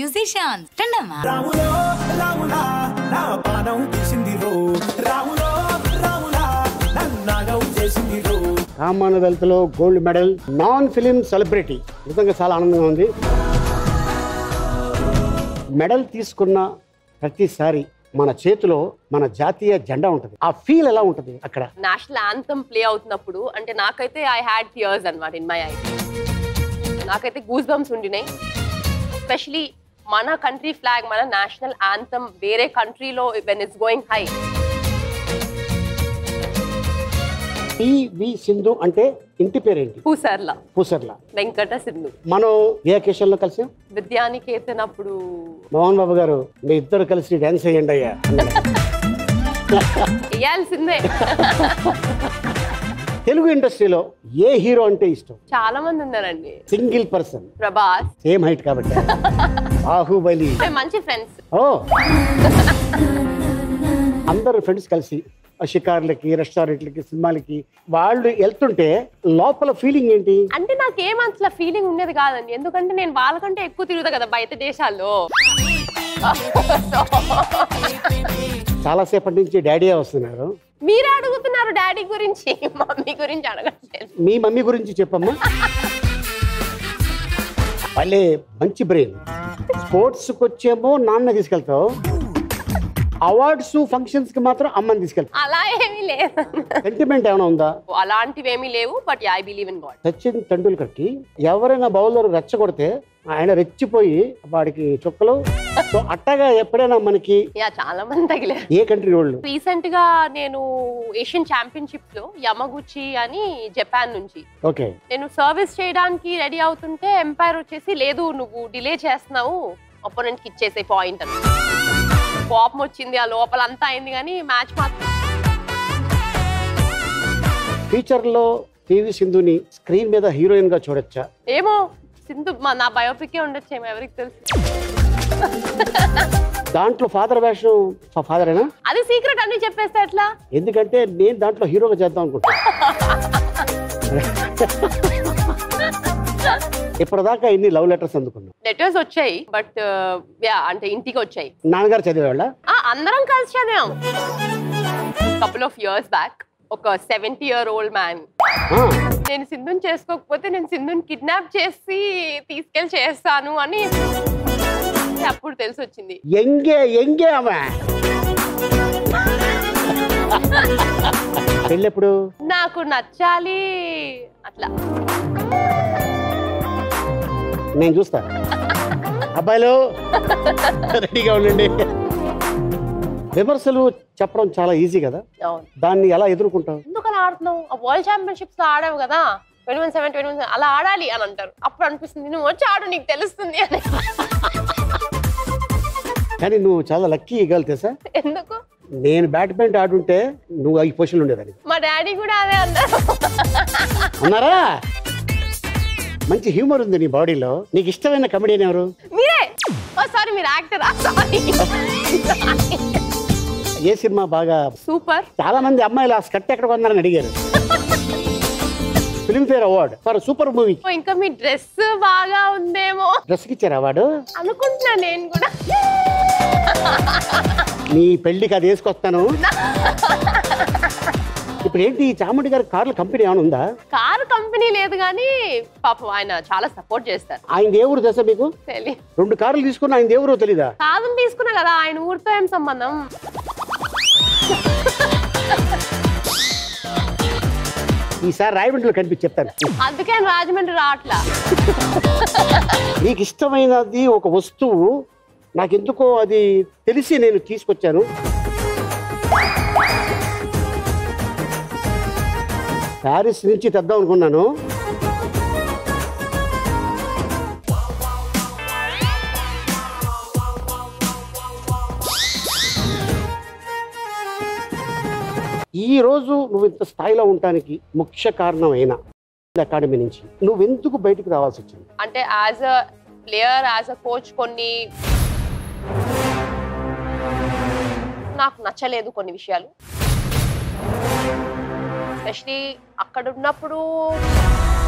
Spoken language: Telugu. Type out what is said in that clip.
మ్యూజిషియన్స్ రండమ్మా రాములో రాములా నా పానం తీసింది రో రాములో రాములా నన్నాగం చేసింది రో కామన్వెల్త్ లో gold medal non film celebrity నిజంగా చాలా ఆనందంగా ఉంది మెడల్ తీసుకున్న ప్రతిసారి మన చేతిలో మన జాతీయ జెండా ఉంటుంది ఆ ఫీల్ ఎలా ఉంటుంది అక్కడ నేషనల్ యాంథమ్ ప్లే అవుతున్నప్పుడు అంటే నాకైతే ఐ హ్యాడ్ టియర్స్ అనమాట ఇన్ మై ఐ నాకైతే గూస్ బంప్స్ ఉండినాయి ఎస్పెషలీ మన కంట్రీ ఫ్లాగ్ మన నేషనల్ యాంథమ్ వేరే కంట్రీలో when it's going high P V Sindhu అంటే ఇంటి పేరేంటి పూసర్లా పూసర్ల వెంకట సింధు మనం ఏ అకేషన్ లో కలిసి విద్యానికేతన్ అప్పుడు మోహన్ బాబు గారు మీ ఇద్దరు కలిసి డాన్స్ చేయండి అయ్యా వేయాల్సిందే తెలుగు ఇండస్ట్రీలో ఏ హీరో అంటే ఇష్టం చాలా మంది ఉన్నారండి single person Prabhas same height కాబట్టి బాహుబలి మేము మంచి ఫ్రెండ్స్ ఓ అందరు ఫ్రెండ్స్ కలిసి ఆ షికార్లకి రెస్టారెంట్లకి సినిమాలకి వాళ్ళు వెళ్తుంటే లోపల ఫీలింగ్ ఏంటి అంటే నాకేం అసలు ఫీలింగ్ ఉండేది కాదండి ఎందుకంటే నేను వాళ్ళకంటే ఎక్కువ తిరుగుతా కదా బయట దేశాల్లో చాలా సేపటి నుంచి డాడీ వస్తున్నారు మీరే అడుగుతున్నారు డాడీ గురించి మమ్మీ గురించి అడగట్లేదు మీ మమ్మీ గురించి చెప్పమ్మా వాళ్ళే మంచి బ్రెయిన్ స్పోర్ట్స్కి వచ్చేమో నాన్న తీసుకెళ్తావు అవార్డ్స్ ఫంక్షన్స్ కి మాత్రం అమ్మని తీసుకెళ్తావు అలా ఏమీ లేదు సెంటిమెంట్ ఏమైనా ఉందా అలాంటివి ఏమీ లేవు but I believe in God Sachin Tendulkar కి ఎవరైనా బౌలర్ రెచ్చగొడితే ఆయన రెచ్చిపోయి వాడికి చుక్కలు సో అట్టగా ఎప్పుడైనా మనకి యా చాలా మంది తగిలారు ఏ కంట్రీ వాళ్ళు రీసెంట్ గా నేను ఏషియన్ ఛాంపియన్షిప్ లో యమగుచి అని జపాన్ నుంచి ఓకే నేను సర్వీస్ చేయడానికి రెడీ అవుతుంటే ఎంపైర్ వచ్చేసి లేదు నువ్వు డిలే చేస్తున్నావు ఒపోనెంట్ కి ఇచ్చేసే పాయింట్ అని కోపం వచ్చింది ఆ లోపల అంతా అయింది కానీ మ్యాచ్ మాత్రం ఫ్యూచర్ లో పివి సింధుని స్క్రీన్ మీద హీరోయిన్ గా చూడొచ్చా ఏమో సింధు మా నా బయోపిక్ ఉండొచ్చేమో ఎవరికి తెలుసు దాంట్లో ఫాదర్ వేషం ఫాదరేనా అది సీక్రెట్ అన్ని చెప్పేస్తే ఎట్లా ఎందుకంటే నేను దాంట్లో హీరోగా చేద్దాం అనుకుంటా ఇప్పటిదాకా ఇన్ని లవ్ లెటర్స్ అందుకున్నాం లెటర్స్ వచ్చాయి బట్ యా అంటే ఇంటికి వచ్చాయి నాన్నగారు చదివేవాళ్ళ ఆ, అందరం కలిసి చదివాం కపుల్ ఆఫ్ ఇయర్స్ బ్యాక్ ఒక సెవెంటీ ఇయర్ ఓల్డ్ మ్యాన్ నేను సింధుని చేసుకోకపోతే నేను సింధుని కిడ్నాప్ చేసి తీసుకెళ్ళి చేస్తాను అని అప్పుడు తెలిసి వచ్చింది ఎంగే ఎంగే ఆమె పెళ్ళెప్పుడు నాకు నచ్చాలి అట్లా నేను చూస్తా అబ్బాయిలు రెడీగా ఉండండి విమర్శలు చెప్పడం చాలా ఈజీ కదా అవును దాన్ని ఎలా ఎదుర్కొంటావు ఎందుకు అలా ఆడుతున్నావు ఆ వరల్డ్ ఛాంపియన్షిప్స్ లో ఆడావు కదా twenty one seven twenty one అలా ఆడాలి అని అంటారు అప్పుడు అనిపిస్తుంది నువ్వు వచ్చి ఆడు నీకు తెలుస్తుంది అని కానీ నువ్వు చాలా లక్కీ గర్ల్ తెలుసా ఎందుకు నేను బ్యాడ్మింటన్ ఆడుంటే నువ్వు ఈ పొజిషన్లో ఉండేదాన్ని మా డాడీ కూడా అదే అన్నారు అన్నారా మంచి హ్యూమర్ ఉంది నీ బాడీలో నీకు ఇష్టమైన కమెడియన్ ఎవరు మీరే ఓ సారీ మీరు యాక్టర్ సారీ ఏ సినిమా బాగా సూపర్ చాలా మంది అమ్మాయిలు ఆ స్కట్ ఎక్కడ కొన్నారని అడిగారు Filmfare award for super movie ఇంకా మీ డ్రెస్ బాగా ఉందేమో డ్రెస్కి ఇచ్చారు అవార్డు అనుకుంటున్నా నేను కూడా నీ పెళ్లికి అది వేసుకొస్తాను ఇప్పుడు ఏంటి ఈ చాముండి గారి కార్ల కంపెనీ ఏమైనా ఉందా కారు కంపెనీ లేదు కానీ పాపం ఆయన చాలా సపోర్ట్ చేస్తారు ఆయన దేవుడు దశ మీకు తెలి రెండు కార్లు తీసుకున్న ఆయన దేవుడో తెలీదా కాదని తీసుకున్నా కదా ఆయన ఊరితో ఏం సంబంధం ఈసారి రాయమండ్రిలో కనిపించి చెప్తాను అందుకే ఆయన రాజమండ్రి రావట్లా నీకు ఇష్టమైనది ఒక వస్తువు నాకెందుకో అది తెలిసి నేను తీసుకొచ్చాను ప్యారిస్ నుంచి తెద్దాం అనుకున్నాను ఈ రోజు నువ్వు ఇంత స్థాయిలో ఉండటానికి ముఖ్య కారణం అయినా అకాడమీ నుంచి నువ్వెందుకు బయటకు రావాల్సి వచ్చింది అంటే as a player as a coach కొన్ని నాకు నచ్చలేదు కొన్ని విషయాలు ఎస్పెషలీ అక్కడ ఉన్నప్పుడు